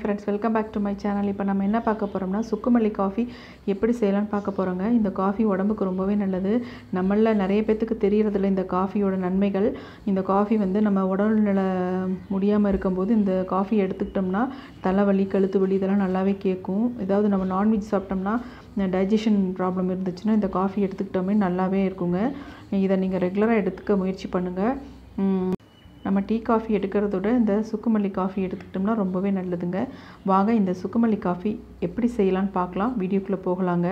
friends welcome back to my channel இப்போ நம்ம என்ன பார்க்க போகிறோம்னா சுக்குமல்லி காஃபி எப்படி செய்யலாம்னு பார்க்க போகிறோங்க இந்த காஃபி உடம்புக்கு ரொம்பவே நல்லது நம்மளில் நிறைய பேத்துக்கு தெரியறதில்ல இந்த காஃபியோட நன்மைகள் இந்த காஃபி வந்து நம்ம உடல்நல முடியாமல் இருக்கும்போது இந்த காஃபி எடுத்துக்கிட்டோம்னா தலைவலி கழுத்து வலி இதெல்லாம் நல்லாவே கேட்கும் ஏதாவது நம்ம நான்வெஜ் சாப்பிட்டோம்னா டைஜஷன் ப்ராப்ளம் இருந்துச்சுன்னா இந்த காஃபி எடுத்துக்கிட்டோமே நல்லாவே இருக்குங்க இதை நீங்கள் ரெகுலராக எடுத்துக்க முயற்சி பண்ணுங்கள் நம்ம டீ காஃபி எடுக்கிறதோட இந்த சுக்குமல்லி காஃபி எடுத்துக்கிட்டோம்னா ரொம்பவே நல்லதுங்க வாங்க இந்த சுக்குமல்லி காஃபி எப்படி செய்யலான்னு பார்க்கலாம் வீடியோக்குள்ளே போகலாங்க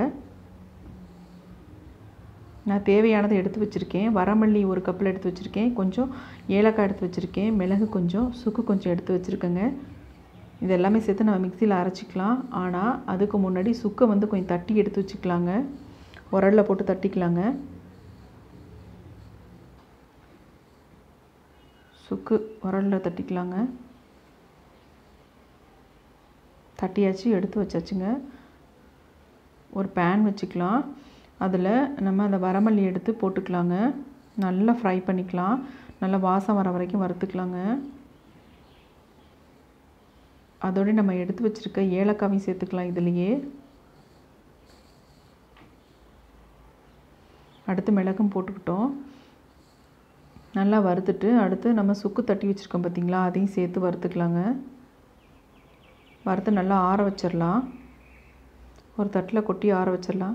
நான் தேவையானதை எடுத்து வச்சுருக்கேன் வரமல்லி ஒரு கப்பில் எடுத்து வச்சுருக்கேன் கொஞ்சம் ஏலக்காய் எடுத்து வச்சுருக்கேன் மிளகு கொஞ்சம் சுக்கு கொஞ்சம் எடுத்து வச்சுருக்கேங்க இது எல்லாமே சேர்த்து நம்ம மிக்சியில் அரைச்சிக்கலாம் ஆனால் அதுக்கு முன்னாடி சுக்கை வந்து கொஞ்சம் தட்டி எடுத்து வச்சுக்கலாங்க உரலில் போட்டு தட்டிக்கலாங்க சுக்கு உரலில் தட்டிக்கலாங்க தட்டியாச்சு எடுத்து வச்சாச்சுங்க ஒரு பேன் வச்சுக்கலாம் அதில் நம்ம அந்த வரமல்லி எடுத்து போட்டுக்கலாங்க நல்லா ஃப்ரை பண்ணிக்கலாம் நல்லா வாசம் வர வரைக்கும் வறுத்துக்கலாங்க அதோடு நம்ம எடுத்து வச்சுருக்க ஏலக்காவையும் சேர்த்துக்கலாம் இதுலேயே அடுத்து மிளகும் போட்டுக்கிட்டோம் நல்லா வறுத்துட்டு அடுத்து நம்ம சுக்கு தட்டி வச்சுருக்கோம் பார்த்திங்களா அதையும் சேர்த்து வறுத்துக்கலாங்க வறுத்து நல்லா ஆற வச்சிடலாம் ஒரு தட்டில் கொட்டி ஆற வச்சிடலாம்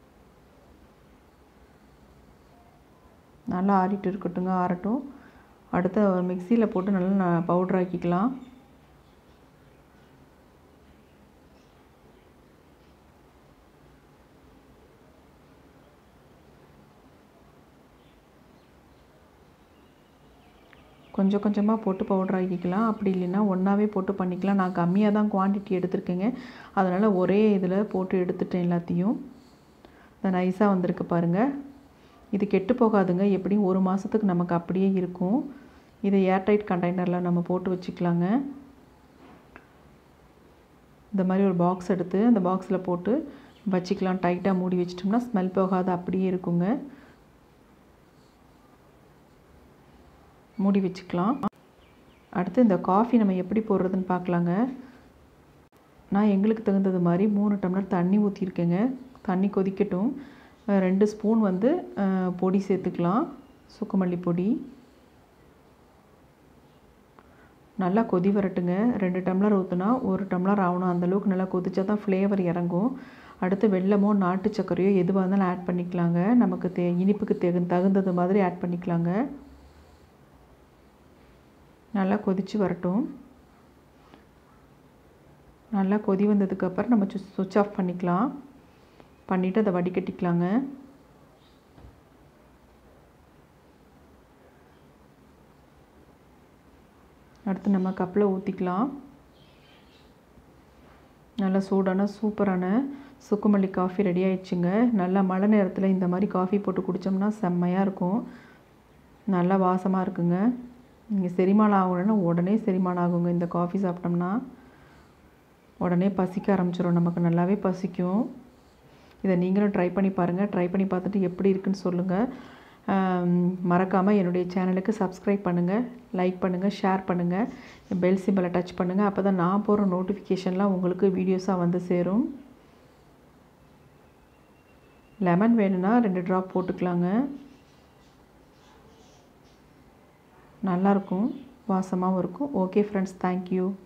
நல்லா ஆறிட்டு இருக்கட்டுங்க ஆறட்டும் அடுத்து மிக்சியில் போட்டு நல்லா பவுட்ரு ஆக்கிக்கலாம் கொஞ்சம் கொஞ்சமாக போட்டு பவுடர் ஆக்கிக்கலாம் அப்படி இல்லைன்னா ஒன்றாவே போட்டு பண்ணிக்கலாம் நான் கம்மியாக தான் குவான்டிட்டி எடுத்திருக்கேங்க அதனால் ஒரே இதில் போட்டு எடுத்துட்டேன் எல்லாத்தையும் இந்த நைஸாக வந்திருக்கு பாருங்கள் இது கெட்டு போகாதுங்க எப்படியும் ஒரு மாதத்துக்கு நமக்கு அப்படியே இருக்கும் இதை ஏர்டைட் கண்டெய்னரில் நம்ம போட்டு வச்சுக்கலாங்க இந்த மாதிரி ஒரு பாக்ஸ் எடுத்து அந்த பாக்ஸில் போட்டு வச்சுக்கலாம் டைட்டாக மூடி வச்சிட்டோம்னா ஸ்மெல் போகாது அப்படியே இருக்குங்க மூடி வச்சுக்கலாம் அடுத்து இந்த காஃபி நம்ம எப்படி போடுறதுன்னு பார்க்கலாங்க நான் எங்களுக்கு தகுந்தது மாதிரி மூணு டம்ளர் தண்ணி ஊற்றிருக்கேங்க தண்ணி கொதிக்கட்டும் ரெண்டு ஸ்பூன் வந்து பொடி சேர்த்துக்கலாம் சுக்குமல்லி பொடி நல்லா கொதி வரட்டுங்க ரெண்டு டம்ளர் ஊற்றுனா ஒரு டம்ளர் ஆகணும் அந்தளவுக்கு நல்லா கொதிச்சா தான் ஃப்ளேவர் இறங்கும் அடுத்து வெல்லமோ நாட்டு சர்க்கரையோ எதுவாக இருந்தாலும் ஆட் பண்ணிக்கலாங்க நமக்கு தே இனிப்புக்கு தெகு தகுந்தது மாதிரி ஆட் பண்ணிக்கலாங்க நல்லா கொதித்து வரட்டும் நல்லா கொதி வந்ததுக்கப்புறம் நம்ம சுவிட்ச் ஆஃப் பண்ணிக்கலாம் பண்ணிவிட்டு அதை வடிகட்டிக்கலாங்க அடுத்து நம்ம கப்பில் ஊற்றிக்கலாம் நல்லா சூடான சூப்பரான சுக்குமல்லி காஃபி ரெடி ஆயிடுச்சுங்க நல்லா மழை நேரத்தில் இந்த மாதிரி காஃபி போட்டு குடித்தோம்னா செம்மையாக இருக்கும் நல்லா வாசமாக இருக்குங்க நீங்கள் செரிமானம் ஆகணும்னா உடனே செரிமானம் ஆகுங்க இந்த காஃபி சாப்பிட்டோம்னா உடனே பசிக்க ஆரம்பிச்சிடும் நமக்கு நல்லாவே பசிக்கும் இதை நீங்களும் ட்ரை பண்ணி பாருங்கள் ட்ரை பண்ணி பார்த்துட்டு எப்படி இருக்குன்னு சொல்லுங்கள் மறக்காமல் என்னுடைய சேனலுக்கு சப்ஸ்கிரைப் பண்ணுங்கள் லைக் பண்ணுங்கள் ஷேர் பண்ணுங்கள் பெல் சிம்பிளை டச் பண்ணுங்கள் அப்போ தான் நான் போகிற நோட்டிஃபிகேஷன்லாம் உங்களுக்கு வீடியோஸாக வந்து சேரும் லெமன் வேணும்னா ரெண்டு ட்ராப் போட்டுக்கலாங்க நல்லாயிருக்கும் வாசமாகவும் இருக்கும் ஓகே ஃப்ரெண்ட்ஸ் தேங்க்யூ